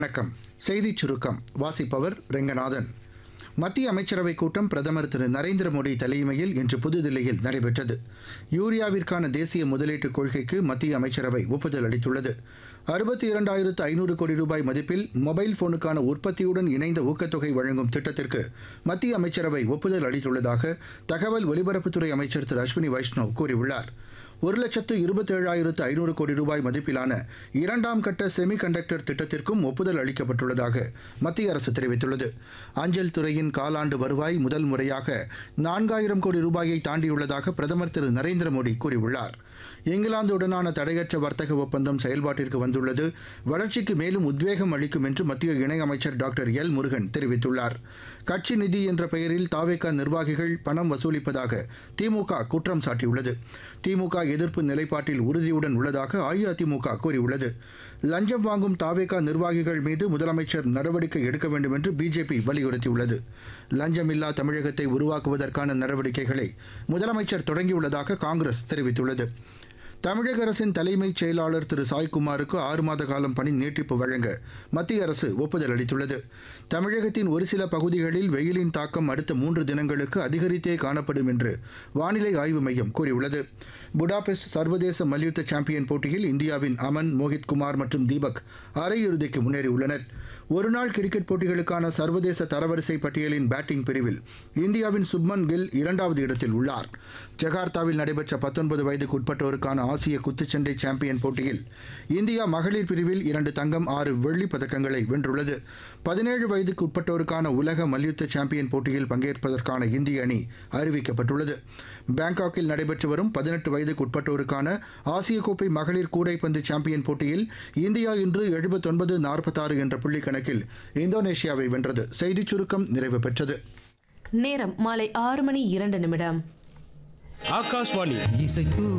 வணக்கம் செய்திச் சுருக்கம் வாசிப்பவர் ரெங்கநாதன் மத்திய அமைச்சரவைக் கூட்டம் பிரதமர் திரு நரேந்திர மோடி தலைமையில் இன்று புதுதில்லியில் நடைபெற்றது யூரியாவிற்கான தேசிய முதலீட்டுக் கொள்கைக்கு மத்திய அமைச்சரவை ஒப்புதல் அளித்துள்ளது அறுபத்தி இரண்டாயிரத்து ஐநூறு கோடி ரூபாய் மதிப்பில் மொபைல் போனுக்கான உற்பத்தியுடன் இணைந்த ஊக்கத்தொகை வழங்கும் திட்டத்திற்கு மத்திய அமைச்சரவை ஒப்புதல் அளித்துள்ளதாக தகவல் ஒலிபரப்புத்துறை அமைச்சர் திரு அஸ்வினி வைஷ்ணவ் கூறியுள்ளார் ஒரு லட்சத்து இருபத்தேழாயிரத்து ஐநூறு கோடி ரூபாய் மதிப்பிலான இரண்டாம் கட்ட செமி கண்டக்டர் திட்டத்திற்கும் ஒப்புதல் அளிக்கப்பட்டுள்ளதாக மத்திய அரசு தெரிவித்துள்ளது அஞ்சல் துறையின் காலாண்டு வருவாய் முதல் முறையாக நான்காயிரம் கோடி ரூபாயை தாண்டியுள்ளதாக பிரதமர் திரு நரேந்திர மோடி கூறியுள்ளார் இங்கிலாந்துடனான தடையற்ற வர்த்தக ஒப்பந்தம் செயல்பாட்டிற்கு வந்துள்ளது வளர்ச்சிக்கு மேலும் உத்வேகம் அளிக்கும் என்று மத்திய இணையமைச்சர் டாக்டர் எல் முருகன் தெரிவித்துள்ளார் கட்சி நிதி என்ற பெயரில் தாவேக நிர்வாகிகள் பணம் வசூலிப்பதாக திமுக குற்றம் சாட்டியுள்ளது திமுக எதிர்ப்பு நிலைப்பாட்டில் உறுதியுடன் உள்ளதாக அஇஅதிமுக கூறியுள்ளது லஞ்சம் வாங்கும் தாவேகா நிர்வாகிகள் மீது முதலமைச்சர் நடவடிக்கை எடுக்க வேண்டும் என்று பிஜேபி வலியுறுத்தியுள்ளது லஞ்சமில்லா தமிழகத்தை உருவாக்குவதற்கான நடவடிக்கைகளை முதலமைச்சர் தொடங்கியுள்ளதாக காங்கிரஸ் தெரிவித்துள்ளது தமிழக அரசின் தலைமைச் செயலாளர் திரு சாய்குமாருக்கு ஆறு மாத காலம் பணி நீட்டிப்பு வழங்க மத்திய அரசு ஒப்புதல் அளித்துள்ளது தமிழகத்தின் ஒரு சில பகுதிகளில் வெயிலின் தாக்கம் அடுத்த மூன்று தினங்களுக்கு அதிகரித்தே காணப்படும் என்று வானிலை ஆய்வு மையம் கூறியுள்ளது புடாபெஸ்ட் சர்வதேச மல்யுத்த சாம்பியன் போட்டியில் இந்தியாவின் அமன் மோஹித் குமார் மற்றும் தீபக் அரையிறுதிக்கு முன்னேறியுள்ளனர் ஒருநாள் கிரிக்கெட் போட்டிகளுக்கான சர்வதேச தரவரிசை பட்டியலின் பேட்டிங் பிரிவில் இந்தியாவின் சுப்மன் கில் இரண்டாவது இடத்தில் உள்ளார் ஜகார்த்தாவில் நடைபெற்ற பத்தொன்பது வயதுக்கு உட்பட்டோருக்கான ஆசிய குத்துச்சண்டை சாம்பியன் போட்டியில் இந்தியா மகளிர் பிரிவில் இரண்டு தங்கம் ஆறு வெள்ளிப் பதக்கங்களை வென்றுள்ளது பதினேழு வயதுக்கு உட்பட்டோருக்கான உலக மல்யுத்த சாம்பியன் போட்டியில் பங்கேற்பதற்கான இந்திய அணி அறிவிக்கப்பட்டுள்ளது பாங்காக்கில் நடைபெற்று வரும் பதினெட்டு வயதுக்கு உட்பட்டோருக்கான ஆசிய கோப்பை மகளிர் கூடைப்பந்து சாம்பியன் போட்டியில் இந்தியா இன்று எழுபத்தொன்பது நாற்பத்தாறு என்ற புள்ளி கணக்கில் இந்தோனேஷியாவை வென்றது செய்திச் சுருக்கம் நிறைவு பெற்றது நேரம் மாலை ஆறு மணி இரண்டு நிமிடம் ஆகாஷ்வாணி இசைத்து